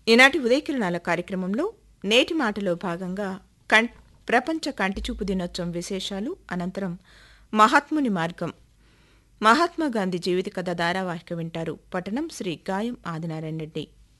ఈనాటి ఉదయకిరణాల కార్యక్రమంలో నేటి మాటలో భాగంగా కం ప్రపంచ కంటిచూపు దినోత్సవం విశేషాలు అనంతరం మహాత్ముని మార్గం మహాత్మా గాంధీ జీవిత కథ ధారావాహిక వింటారు పట్టణం శ్రీ గాయం ఆదినారాయణ రెడ్డి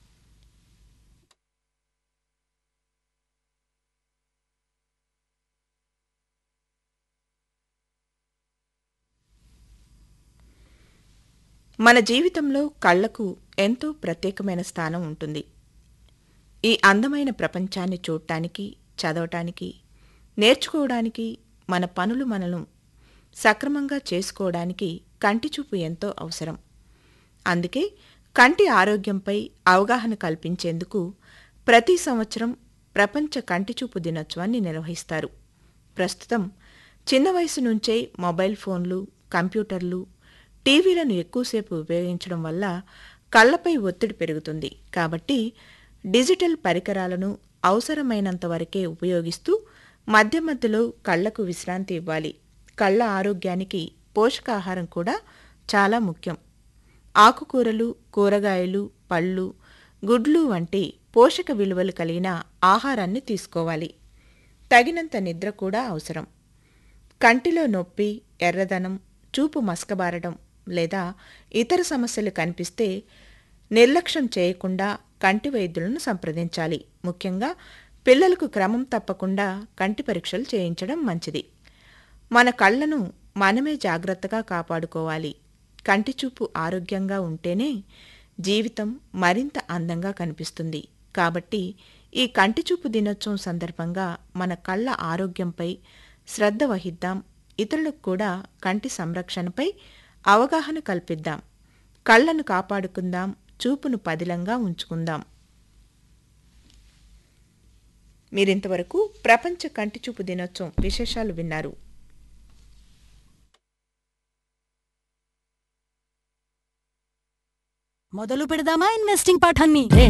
మన జీవితంలో కళ్లకు ఎంతో ప్రత్యేకమైన స్థానం ఉంటుంది ఈ అందమైన ప్రపంచాన్ని చూడటానికి చదవటానికి నేర్చుకోవడానికి మన పనులు మనను సక్రమంగా చేసుకోవడానికి కంటిచూపు ఎంతో అవసరం అందుకే కంటి ఆరోగ్యంపై అవగాహన కల్పించేందుకు ప్రతి సంవత్సరం ప్రపంచ కంటిచూపు దినోత్సవాన్ని నిర్వహిస్తారు ప్రస్తుతం చిన్న వయసు నుంచే మొబైల్ ఫోన్లు కంప్యూటర్లు టీవీలను ఎక్కువసేపు ఉపయోగించడం వల్ల కళ్లపై ఒత్తిడి పెరుగుతుంది కాబట్టి డిజిటల్ పరికరాలను అవసరమైనంత వరకే ఉపయోగిస్తూ మధ్య మధ్యలో కళ్లకు విశ్రాంతి ఇవ్వాలి కళ్ళ ఆరోగ్యానికి పోషకాహారం కూడా చాలా ముఖ్యం ఆకుకూరలు కూరగాయలు పళ్ళు గుడ్లు వంటి పోషక విలువలు కలిగిన ఆహారాన్ని తీసుకోవాలి తగినంత నిద్ర కూడా అవసరం కంటిలో నొప్పి ఎర్రదనం చూపు మసకబారడం లేదా ఇతర సమస్యలు కనిపిస్తే నిర్లక్ష్యం చేయకుండా కంటి వైద్యులను సంప్రదించాలి ముఖ్యంగా పిల్లలకు క్రమం తప్పకుండా కంటి పరీక్షలు చేయించడం మంచిది మన కళ్ళను మనమే జాగ్రత్తగా కాపాడుకోవాలి కంటి చూపు ఆరోగ్యంగా ఉంటేనే జీవితం మరింత అందంగా కనిపిస్తుంది కాబట్టి ఈ కంటి చూపు దినోత్సవం సందర్భంగా మన కళ్ళ ఆరోగ్యంపై శ్రద్ధ వహిద్దాం ఇతరులకు కూడా కంటి సంరక్షణపై అవగాహన కల్పిద్దాం కళ్ళను కాపాడుకుందాం చూపును పదిలంగా ఉంచుకుందాం మీరింతవరకు ప్రపంచ కంటిచూపు దినోత్సవం విశేషాలు విన్నారు మొదలు పెడదామా ఇన్వెస్టింగ్ పాఠాన్ని